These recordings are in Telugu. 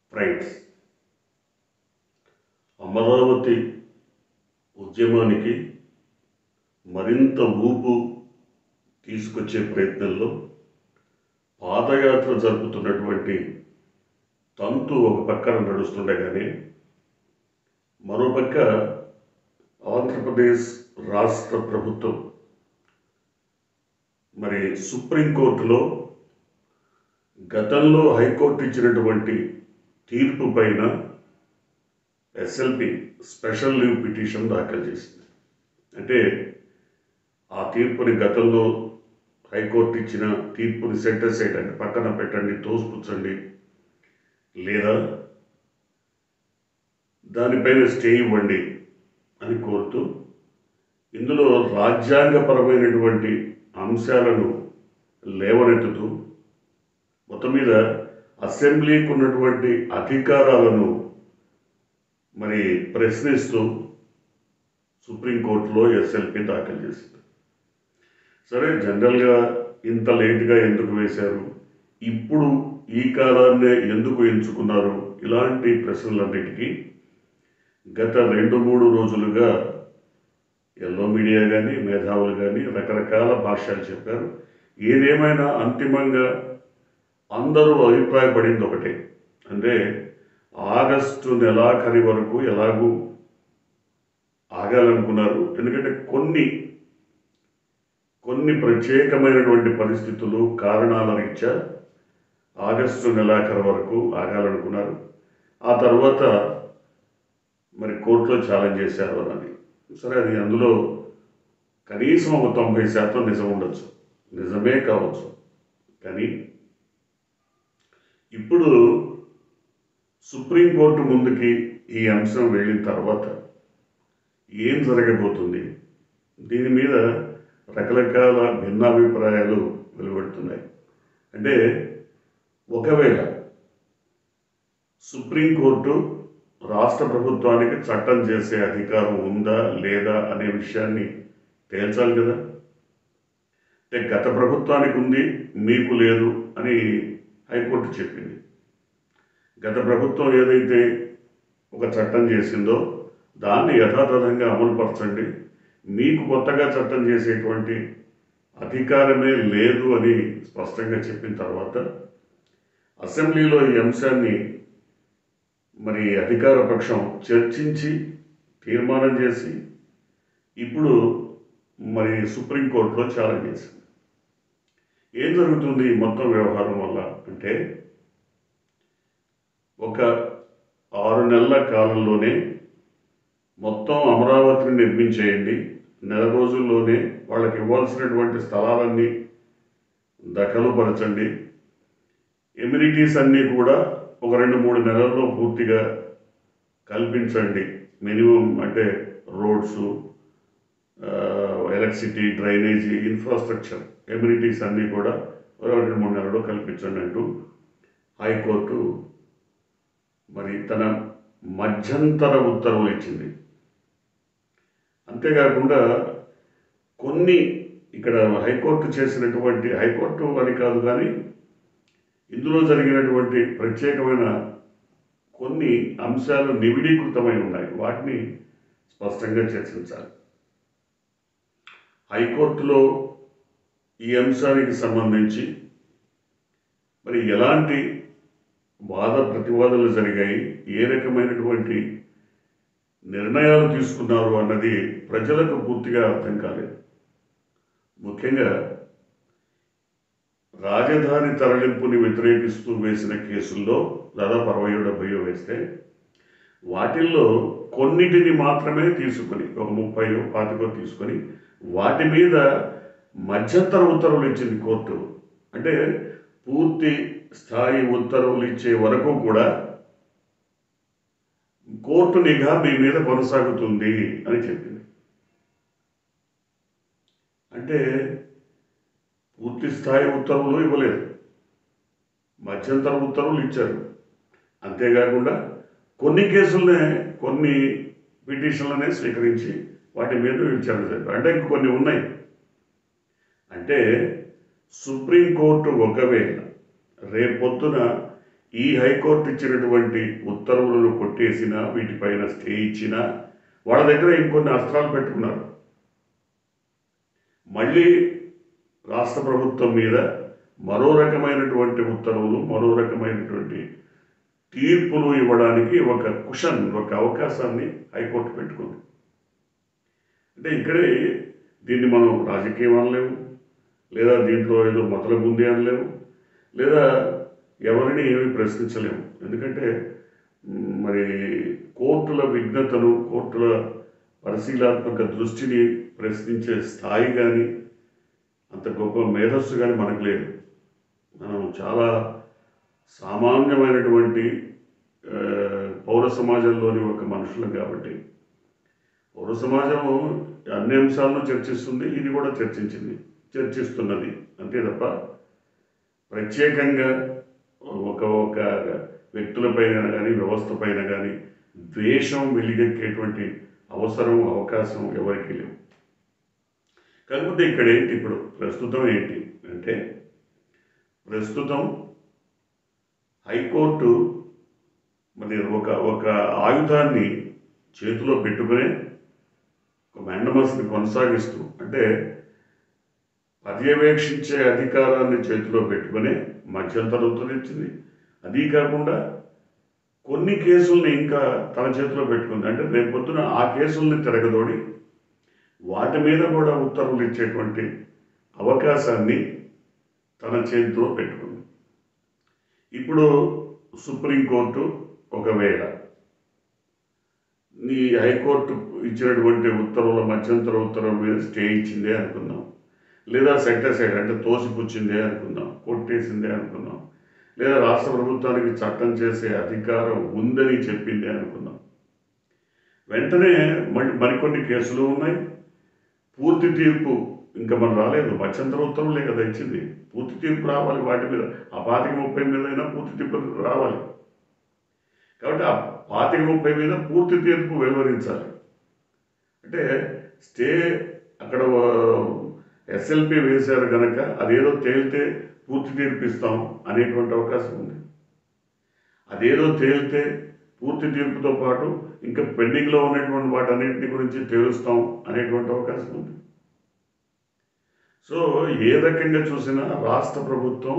ఫ్రెండ్స్ అమరావతి ఉద్యమానికి మరింత ఊపు తీసుకొచ్చే ప్రయత్నంలో పాదయాత్ర జరుపుతున్నటువంటి తంతు ఒక పక్కన నడుస్తుండగానే మరోపక్క ఆంధ్రప్రదేశ్ రాష్ట్ర ప్రభుత్వం మరి సుప్రీంకోర్టులో గతంలో హైకోర్టు ఇచ్చినటువంటి తీర్పు పైన ఎస్ఎల్పి స్పెషల్ లీవ్ పిటిషన్ దాఖలు చేసింది అంటే ఆ తీర్పుని గతంలో హైకోర్టు ఇచ్చిన తీర్పుని సెట్ అసైడ్ అంటే పక్కన పెట్టండి తోసిపుచ్చండి లేదా దానిపైన స్టే ఇవ్వండి అని కోరుతూ ఇందులో రాజ్యాంగపరమైనటువంటి అంశాలను లేవనెత్తుతూ మొత్తం మీద అసెంబ్లీకి ఉన్నటువంటి అధికారాలను మరి ప్రశ్నిస్తూ సుప్రీంకోర్టులో ఎస్ఎల్పి దాఖలు చేసింది సరే జనరల్గా ఇంత లేట్గా ఎందుకు వేశారు ఇప్పుడు ఈ కాలాన్నే ఎందుకు ఎంచుకున్నారు ఇలాంటి ప్రశ్నలన్నిటికీ గత రెండు మూడు రోజులుగా ఎల్లో మీడియా కానీ మేధావులు కానీ రకరకాల భాష్యాలు చెప్పారు ఏదేమైనా అంతిమంగా అందరూ అభిప్రాయపడింది ఒకటే అంటే ఆగస్టు నెలాఖరి వరకు ఎలాగూ ఆగాలనుకున్నారు ఎందుకంటే కొన్ని కొన్ని ప్రత్యేకమైనటువంటి పరిస్థితులు కారణాల రీత్యా ఆగస్టు నెలాఖరు వరకు ఆగాలనుకున్నారు ఆ తర్వాత మరి కోర్టులో ఛాలెంజ్ చేశారు అని సరే అది అందులో కనీసం ఒక తొంభై శాతం నిజం ఉండొచ్చు నిజమే కావచ్చు కానీ ఇప్పుడు సుప్రీంకోర్టు ముందుకి ఈ అంశం వెళ్ళిన తర్వాత ఏం జరగబోతుంది దీని మీద రకరకాల భిన్నాభిప్రాయాలు వెలువడుతున్నాయి అంటే ఒకవేళ సుప్రీంకోర్టు రాష్ట్ర ప్రభుత్వానికి చట్టం చేసే అధికారం ఉందా లేదా అనే విషయాన్ని తేల్చాలి కదా అంటే గత ప్రభుత్వానికి ఉంది మీకు లేదు అని హైకోర్టు చెప్పింది గత ప్రభుత్వం ఏదైతే ఒక చట్టం చేసిందో దాన్ని యథాతథంగా అమలుపరచండి మీకు కొత్తగా చట్టం చేసేటువంటి అధికారమే లేదు అని స్పష్టంగా చెప్పిన తర్వాత అసెంబ్లీలో ఈ అంశాన్ని మరి అధికార పక్షం చర్చించి తీర్మానం చేసి ఇప్పుడు మరి సుప్రీంకోర్టులో ఛాలెంజ్ చేసింది ఏం జరుగుతుంది ఈ మొత్తం వ్యవహారం వల్ల అంటే ఒక ఆరు నెలల కాలంలోనే మొత్తం అమరావతిని నిర్మించేయండి నెల రోజుల్లోనే వాళ్ళకి ఇవ్వాల్సినటువంటి స్థలాలన్నీ దఖలుపరచండి ఎమ్యూనిటీస్ అన్నీ కూడా ఒక రెండు మూడు నెలల్లో పూర్తిగా కల్పించండి మినిమం అంటే roads electricity drainage infrastructure amenities అన్నీ కూడా ఒక రెండు మూడు నెలల్లో కల్పించండి అంటూ హైకోర్టు మరి తన మధ్యంతర ఉత్తర్వులు ఇచ్చింది అంతేకాకుండా కొన్ని ఇక్కడ హైకోర్టు చేసినటువంటి హైకోర్టు అని కాదు కానీ ఇందులో జరిగినటువంటి ప్రత్యేకమైన కొన్ని అంశాలు నివిడీకృతమై ఉన్నాయి వాటిని స్పష్టంగా చర్చించాలి హైకోర్టులో ఈ అంశానికి సంబంధించి మరి ఎలాంటి వాద ప్రతివాదనలు జరిగాయి ఏ రకమైనటువంటి నిర్ణయాలు తీసుకున్నారు అన్నది ప్రజలకు పూర్తిగా అర్థం కాలేదు ముఖ్యంగా రాజధాని తరలింపుని వ్యతిరేకిస్తూ వేసిన కేసుల్లో దాదాపు అరవై డెబ్బయో వేస్తే వాటిల్లో కొన్నిటిని మాత్రమే తీసుకొని ఒక ముప్పై పాతికో తీసుకొని వాటి మీద మధ్యంతర ఉత్తర్వులు ఇచ్చింది కోర్టు అంటే పూర్తి స్థాయి ఉత్తర్వులు ఇచ్చే వరకు కూడా కోర్టు నిఘా మీ మీద కొనసాగుతుంది అని చెప్పింది అంటే పూర్తి స్థాయి ఉత్తర్వులు ఇవ్వలేదు మధ్యంతర ఉత్తర్వులు ఇచ్చారు అంతేకాకుండా కొన్ని కేసులనే కొన్ని పిటిషన్లనే స్వీకరించి వాటి మీద విచారణ జరిపారు అంటే ఇంక కొన్ని ఉన్నాయి అంటే సుప్రీంకోర్టు ఒకవేళ రేపొద్దున ఈ హైకోర్టు ఇచ్చినటువంటి ఉత్తర్వులను కొట్టేసినా వీటిపైన స్టే ఇచ్చినా వాళ్ళ దగ్గర ఇంకొన్ని అస్త్రాలు పెట్టుకున్నారు మళ్ళీ రాష్ట్ర ప్రభుత్వం మీద మరో రకమైనటువంటి ఉత్తర్వులు మరో రకమైనటువంటి తీర్పులు ఇవ్వడానికి ఒక కుషన్ ఒక అవకాశాన్ని హైకోర్టు పెట్టుకుంది అంటే ఇక్కడే దీన్ని మనం రాజకీయం అనలేము లేదా దీంట్లో ఏదో మొదలగు ఉంది అనలేము లేదా ఎవరిని ఏమీ ప్రశ్నించలేము ఎందుకంటే మ్, మరి కోర్టుల విఘ్నతను కోర్టుల పరిశీలనాత్మక దృష్టిని ప్రశ్నించే స్థాయి కానీ అంత గొప్ప మేధస్సు కానీ మనకు లేదు మనం చాలా సామాన్యమైనటువంటి ఆ, పౌర సమాజంలోని ఒక మనుషులం కాబట్టి పౌర సమాజం అన్ని అంశాలను చర్చిస్తుంది ఇది కూడా చర్చించింది చర్చిస్తున్నది అంతే తప్ప ప్రత్యేకంగా ఒక ఒక వ్యక్తులపైన కానీ వ్యవస్థ పైన కానీ ద్వేషం వెలిగెక్కేటువంటి అవసరం అవకాశం ఎవరికీ లేవు కాకపోతే ఇక్కడ ఏంటి ఇప్పుడు ప్రస్తుతం ఏంటి అంటే ప్రస్తుతం హైకోర్టు మరి ఒక ఒక ఆయుధాన్ని చేతిలో పెట్టుకునే ఒక మ్యాండమస్ని కొనసాగిస్తూ అంటే పర్యవేక్షించే అధికారాన్ని చేతిలో పెట్టుకుని మధ్యంతర ఉత్తర్వించింది అది కాకుండా కొన్ని కేసుల్ని ఇంకా తన చేతిలో పెట్టుకుంది అంటే రేపు పొద్దున ఆ కేసుల్ని తిరగదోడి వాటి మీద కూడా ఉత్తర్వులు ఇచ్చేటువంటి అవకాశాన్ని తన చేతిలో పెట్టుకుంది ఇప్పుడు సుప్రీంకోర్టు ఒకవేళ నీ హైకోర్టు ఇచ్చినటువంటి ఉత్తర్వుల మధ్యంతర ఉత్తర్వుల మీద స్టే ఇచ్చిందే అనుకుందాం లేదా సెక్టర్ సైడ్ అంటే తోసిపుచ్చిందే అనుకుందాం కొట్టేసిందే అనుకుందాం లేదా రాష్ట్ర ప్రభుత్వానికి చట్టం చేసే అధికారం ఉందని చెప్పిందే అనుకుందాం వెంటనే మరి మరికొన్ని కేసులు ఉన్నాయి పూర్తి తీర్పు ఇంకా మనం రాలేదు మధ్యంతర ఉత్తర్వులే కదా ఇచ్చింది పూర్తి తీర్పు రావాలి వాటి మీద ఆ పాతిక ముప్పై మీద అయినా పూర్తి తీర్పు రావాలి కాబట్టి ఆ పాతిక ముప్పై మీద పూర్తి తీర్పు వెలువరించాలి అంటే స్టే అక్కడ ఎస్ఎల్పి వేశారు కనుక అదేదో తేలితే పూర్తి తీర్పు ఇస్తాం అనేటువంటి అవకాశం ఉంది అదేదో తేలితే పూర్తి తీర్పుతో పాటు ఇంకా పెండింగ్లో ఉన్నటువంటి వాటన్నింటిని గురించి తేలుస్తాం అనేటువంటి అవకాశం ఉంది సో ఏ రకంగా చూసినా రాష్ట్ర ప్రభుత్వం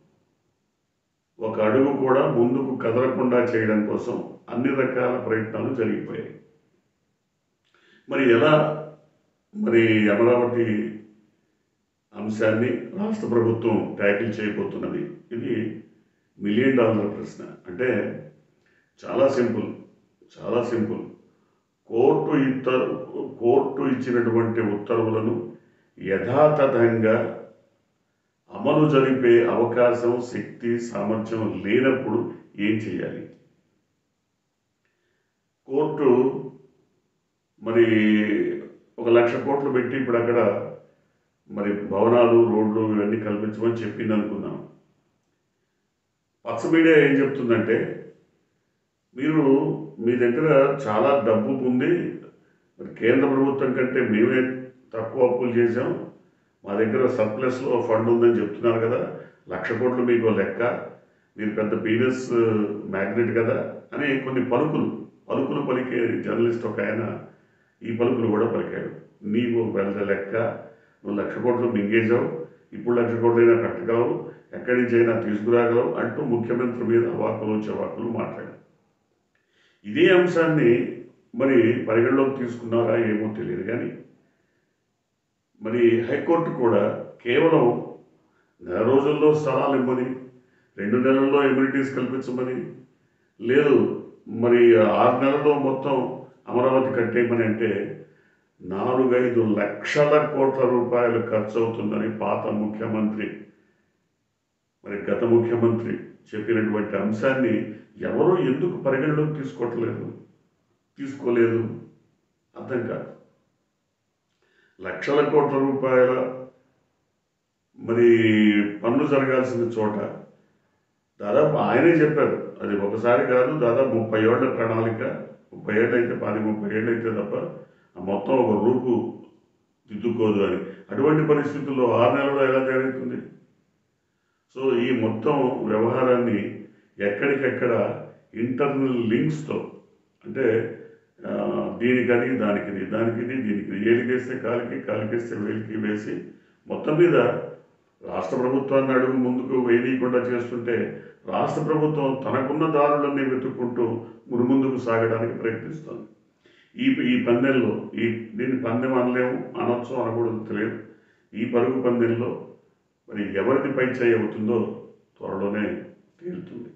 ఒక అడుగు కూడా ముందుకు కదలకుండా చేయడం కోసం అన్ని రకాల ప్రయత్నాలు జరిగిపోయాయి మరి ఎలా మరి అమరావతి అంశాన్ని రాష్ట్ర ప్రభుత్వం ట్యాకిల్ చేయబోతున్నది ఇది మిలియన్ డాలర్ ప్రశ్న అంటే చాలా సింపుల్ చాలా సింపుల్ కోర్టు ఇతర కోర్టు ఇచ్చినటువంటి ఉత్తర్వులను యథాతథంగా అమలు జరిపే అవకాశం శక్తి సామర్థ్యం లేనప్పుడు ఏం చేయాలి కోర్టు మరి ఒక లక్ష కోట్లు పెట్టి ఇప్పుడు అక్కడ మరి భవనాలు రోడ్లు ఇవన్నీ కల్పించమని చెప్పింది అనుకుందాం పచ్చ మీడియా ఏం చెప్తుందంటే మీరు మీ దగ్గర చాలా డబ్బు ఉంది మరి కేంద్ర ప్రభుత్వం కంటే మేమే తక్కువ అప్పులు చేసాం మా దగ్గర సర్ప్లస్లో ఫండ్ ఉందని చెప్తున్నారు కదా లక్ష కోట్లు మీకు లెక్క మీరు పెద్ద బిజినెస్ మ్యాగ్నెట్ కదా అని కొన్ని పలుకులు పలుకులు పలికే జర్నలిస్ట్ ఒక ఆయన ఈ పలుకులు కూడా పలికాడు నీవు పెద్ద లెక్క నువ్వు లక్ష కోట్లు మింగేశావు ఇప్పుడు లక్ష కోట్లైనా కట్టగలవు ఎక్కడి నుంచి అయినా తీసుకురాగలవు అంటూ ముఖ్యమంత్రి మీద అవాకులు చవాకులు మాట్లాడారు ఇదే అంశాన్ని మరి పరిగణలోకి తీసుకున్నారా ఏమో తెలియదు కానీ మరి హైకోర్టు కూడా కేవలం నెల రోజుల్లో స్థలాలు ఇవ్వమని రెండు నెలల్లో ఎమ్యూనిటీస్ కల్పించమని లేదు మరి ఆరు నెలల్లో మొత్తం అమరావతి కట్టేయమని అంటే నాలుగైదు లక్షల కోట్ల రూపాయలు ఖర్చు అవుతుందని పాత ముఖ్యమంత్రి మరి గత ముఖ్యమంత్రి చెప్పినటువంటి అంశాన్ని ఎవరు ఎందుకు పరిగణలోకి తీసుకోవట్లేదు తీసుకోలేదు అర్థం కాదు లక్షల కోట్ల రూపాయల మరి పనులు జరగాల్సిన చోట దాదాపు ఆయనే చెప్పారు అది ఒకసారి కాదు దాదాపు ముప్పై ఏళ్ల ప్రణాళిక ముప్పై ఏళ్ళు అయితే పది ముప్పై ఏళ్ళు అయితే తప్ప ఆ మొత్తం ఒక రూపు దిద్దుకోదు అని అటువంటి పరిస్థితుల్లో ఆరు నెలల్లో ఎలా జరుగుతుంది సో ఈ మొత్తం వ్యవహారాన్ని ఎక్కడికెక్కడ ఇంటర్నల్ లింక్స్తో అంటే ఆ, దీనికది దానికిది దానికిది దీనికి ఏలికేస్తే కాలికి కాలికేస్తే వేలికి వేసి మొత్తం మీద రాష్ట్ర ప్రభుత్వాన్ని అడుగు ముందుకు వేయనీయకుండా చేస్తుంటే రాష్ట్ర ప్రభుత్వం తనకున్న దారులన్నీ వెతుక్కుంటూ మునుముందుకు సాగడానికి ప్రయత్నిస్తుంది ఈ ఈ పందెంలో ఈ దీన్ని పందెం అనలేము అనొచ్చు అనకూడదు తెలియదు ఈ పరుగు పందెంలో మరి ఎవరిది పై చేయి అవుతుందో త్వరలోనే తేలుతుంది